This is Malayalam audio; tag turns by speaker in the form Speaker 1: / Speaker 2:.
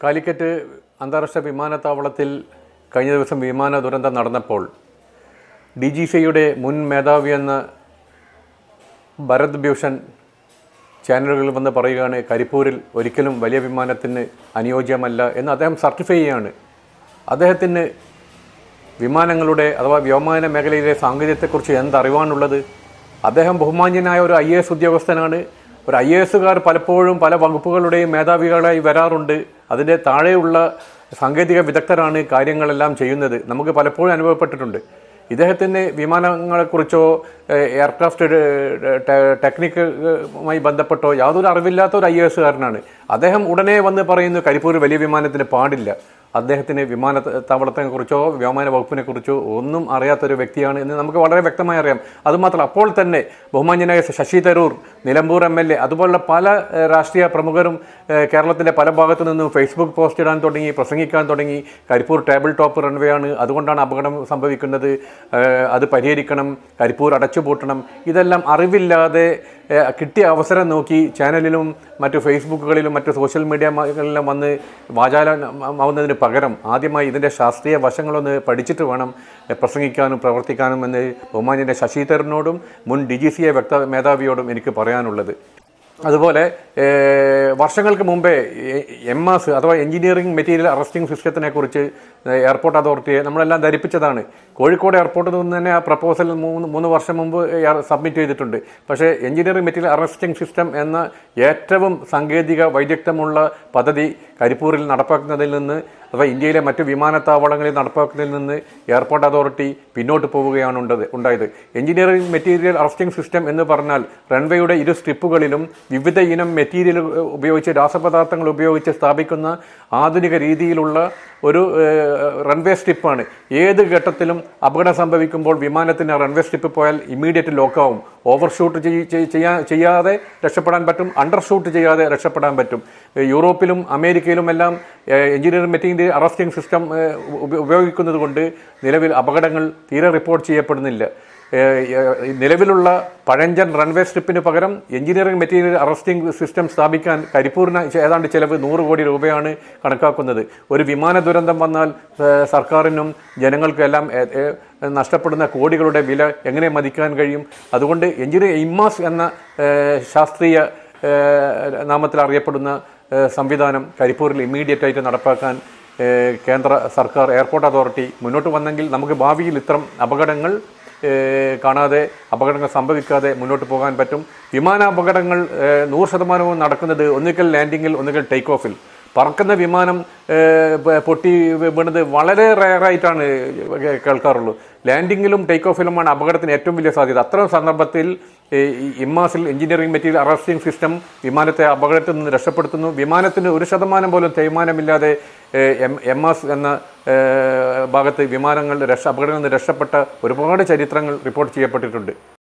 Speaker 1: കാലിക്കറ്റ് അന്താരാഷ്ട്ര വിമാനത്താവളത്തിൽ കഴിഞ്ഞ ദിവസം വിമാന ദുരന്തം നടന്നപ്പോൾ ഡി ജി സിയുടെ മുൻ മേധാവി എന്ന ഭരത് ഭൂഷൺ ചാനലുകളിൽ വന്ന് പറയുകയാണ് കരിപ്പൂരിൽ ഒരിക്കലും വലിയ വിമാനത്തിന് അനുയോജ്യമല്ല എന്ന് അദ്ദേഹം സർട്ടിഫൈ ചെയ്യുകയാണ് അദ്ദേഹത്തിന് വിമാനങ്ങളുടെ അഥവാ വ്യോമയാന മേഖലയിലെ സാങ്കേതികത്തെക്കുറിച്ച് എന്തറിവാണുള്ളത് അദ്ദേഹം ബഹുമാന്യനായ ഒരു ഐ എ എസ് ഉദ്യോഗസ്ഥനാണ് ഒരു ഐ എ എസുകാർ പലപ്പോഴും പല വകുപ്പുകളുടെയും മേധാവികളായി വരാറുണ്ട് അതിൻ്റെ താഴെയുള്ള സാങ്കേതിക വിദഗ്ധരാണ് കാര്യങ്ങളെല്ലാം ചെയ്യുന്നത് നമുക്ക് പലപ്പോഴും അനുഭവപ്പെട്ടിട്ടുണ്ട് ഇദ്ദേഹത്തിന് വിമാനങ്ങളെക്കുറിച്ചോ ഏഹ്, എയർക്രാഫ്റ്റ് ഏഹ്, ടെ- ടെക്നിക്കുമായി ബന്ധപ്പെട്ടോ യാതൊരു അറിവില്ലാത്ത ഒരു ഐ എ എസുകാരനാണ് അദ്ദേഹം ഉടനെ വന്ന് പറയുന്നു കരിപ്പൂർ വലിയ വിമാനത്തിന് പാടില്ല അദ്ദേഹത്തിന് വിമാനത്താവളത്തെക്കുറിച്ചോ വ്യോമയാന വകുപ്പിനെ കുറിച്ചോ ഒന്നും അറിയാത്തൊരു വ്യക്തിയാണ് എന്ന് നമുക്ക് വളരെ വ്യക്തമായി അറിയാം അതുമാത്രം അപ്പോൾ തന്നെ ബഹുമാന്യനായ Shashi Tharoor Nilambur M L A അതുപോലുള്ള പല ഏഹ്, രാഷ്ട്രീയ പ്രമുഖരും ഏഹ്, കേരളത്തിൻ്റെ പല ഭാഗത്തു നിന്നും ഫേസ്ബുക്ക് പോസ്റ്റ് ഇടാൻ തുടങ്ങി പ്രസംഗിക്കാൻ തുടങ്ങി കരിപ്പൂർ ടേബിൾ ടോപ്പ് റൺവേ ആണ് അതുകൊണ്ടാണ് അപകടം സംഭവിക്കുന്നത് ഏഹ്, അത് പരിഹരിക്കണം കരിപ്പൂർ അടച്ചുപൂട്ടണം ഇതെല്ലാം അറിവില്ലാതെ ഏഹ്, കിട്ടിയ അവസരം നോക്കി ചാനലിലും മറ്റു ഫേസ്ബുക്കുകളിലും മറ്റു സോഷ്യൽ മീഡിയകളിലും വന്ന് വാചാലമാവുന്നതിന് പകരം ആദ്യമായി ഇതിൻ്റെ ശാസ്ത്രീയ വശങ്ങളൊന്ന് പഠിച്ചിട്ട് വേണം ഏഹ്, പ്രസംഗിക്കാനും പ്രവർത്തിക്കാനും എന്ന് ബഹുമാന്യൻ്റെ ശശി തരൂരിനോടും മുൻ ഡി ജി സി എ വ്യക്ത മേധാവിയോടും എനിക്ക് പറയാനുള്ളത് അതുപോലെ ഏഹ്, വർഷങ്ങൾക്ക് മുമ്പേ എം എസ് അഥവാ എഞ്ചിനീയറിംഗ് മെറ്റീരിയൽ അറസ്റ്റിംഗ് സിസ്റ്റത്തിനെ കുറിച്ച് എയർപോർട്ട് അതോറിറ്റിയെ നമ്മളെല്ലാം ധരിപ്പിച്ചതാണ് കോഴിക്കോട് എയർപോർട്ടിൽ നിന്ന് തന്നെ ആ പ്രപ്പോസൽ മൂന്ന് മൂന്ന് വർഷം മുമ്പ് സബ്മിറ്റ് ചെയ്തിട്ടുണ്ട് പക്ഷേ എഞ്ചിനീയറിംഗ് മെറ്റീരിയൽ അറസ്റ്റിംഗ് സിസ്റ്റം എന്ന ഏറ്റവും സാങ്കേതിക വൈദഗ്ധ്യമുള്ള പദ്ധതി കരിപ്പൂരിൽ നടപ്പാക്കുന്നതിൽ നിന്ന് അഥവാ ഇന്ത്യയിലെ മറ്റ് വിമാനത്താവളങ്ങളിൽ നടപ്പാക്കുന്നതിൽ നിന്ന് എയർപോർട്ട് അതോറിറ്റി പിന്നോട്ട് പോവുകയാണ് ഉണ്ടത് ഉണ്ടായത് എഞ്ചിനീയറിംഗ് മെറ്റീരിയൽ അറസ്റ്റിംഗ് സിസ്റ്റം എന്ന് പറഞ്ഞാൽ റൺവേയുടെ ഇരു സ്ട്രിപ്പുകളിലും വിവിധ ഇനം മെറ്റീരിയൽ ഉപയോഗിച്ച് രാസപദാർത്ഥങ്ങൾ ഉപയോഗിച്ച് സ്ഥാപിക്കുന്ന ആധുനിക രീതിയിലുള്ള ഒരു റൺവേ സ്ട്രിപ്പാണ് ഏത് ഘട്ടത്തിലും അപകടം സംഭവിക്കുമ്പോൾ വിമാനത്തിന് റൺവേ സ്ട്രിപ്പ് പോയാൽ ഇമ്മീഡിയറ്റ് ലോക്കാവും ഓവർഷൂട്ട് ചെയ്യാൻ ചെയ്യാതെ രക്ഷപ്പെടാൻ പറ്റും അണ്ടർഷൂട്ട് ചെയ്യാതെ രക്ഷപ്പെടാൻ പറ്റും ഏഹ് യൂറോപ്പിലും അമേരിക്കയിലും എല്ലാം എഞ്ചിനീയറിംഗ് മെറ്റീരിയൽ അറസ്റ്റിംഗ് സിസ്റ്റം ഉപയോഗിക്കുന്നത് കൊണ്ട് നിലവിൽ അപകടങ്ങൾ തീരെ റിപ്പോർട്ട് ചെയ്യപ്പെടുന്നില്ല ഏഹ് ഏഹ് നിലവിലുള്ള പഴഞ്ചൻ റൺവേ സ്ട്രിപ്പിന് പകരം എഞ്ചിനീയറിംഗ് മെറ്റീരിയൽ അറസ്റ്റിംഗ് സിസ്റ്റം സ്ഥാപിക്കാൻ കരിപ്പൂരിന് ഏതാണ്ട് ചിലവ് നൂറ് കോടി രൂപയാണ് കണക്കാക്കുന്നത് ഒരു വിമാന ദുരന്തം വന്നാൽ ഏഹ് സർക്കാരിനും ജനങ്ങൾക്കും എല്ലാം ഏഹ് ഏഹ് നഷ്ടപ്പെടുന്ന കോടികളുടെ വില എങ്ങനെ മതിക്കാൻ കഴിയും അതുകൊണ്ട് എഞ്ചിനീയർ ഇമ്മാസ് എന്ന ഏഹ് ശാസ്ത്രീയ ഏഹ് നാമത്തിൽ അറിയപ്പെടുന്ന ഏഹ് സംവിധാനം കരിപ്പൂരിൽ ഇമ്മീഡിയറ്റ് ആയിട്ട് നടപ്പാക്കാൻ ഏഹ് കേന്ദ്ര സർക്കാർ എയർപോർട്ട് അതോറിറ്റി മുന്നോട്ട് വന്നെങ്കിൽ നമുക്ക് ഭാവിയിൽ ഇത്തരം അപകടങ്ങൾ ഏഹ് കാണാതെ അപകടങ്ങൾ സംഭവിക്കാതെ മുന്നോട്ട് പോകാൻ പറ്റും വിമാനാപകടങ്ങൾ ഏഹ് നൂറ് ശതമാനവും നടക്കുന്നത് ഒന്നുകിൽ ലാൻഡിങ്ങിൽ ഒന്നുകിൽ ടേക്ക് ഓഫിൽ പറക്കുന്ന വിമാനം ഏഹ് പ- പൊട്ടി വീണത് വളരെ റയറായിട്ടാണ് കേൾക്കാറുള്ളൂ ലാൻഡിങ്ങിലും ടേക്ക് ഓഫിലുമാണ് അപകടത്തിന് ഏറ്റവും വലിയ സാധ്യത അത്തരം സന്ദർഭത്തിൽ ഏഹ് ഈ ഇമ്മാസിൽ എഞ്ചിനീയറിംഗ് മെറ്റീരിയൽ അറസ്റ്റിംഗ് സിസ്റ്റം വിമാനത്തെ അപകടത്തിൽ നിന്ന് രക്ഷപ്പെടുത്തുന്നു വിമാനത്തിന് ഒരു ശതമാനം പോലും തേയ്മാനമില്ലാതെ ഏഹ് എം എം എസ് എന്ന ഏഹ് ഭാഗത്ത് വിമാനങ്ങൾ രക്ഷ അപകടങ്ങളിൽ നിന്ന് രക്ഷപ്പെട്ട ഒരുപാട് ചരിത്രങ്ങൾ റിപ്പോർട്ട് ചെയ്യപ്പെട്ടിട്ടുണ്ട്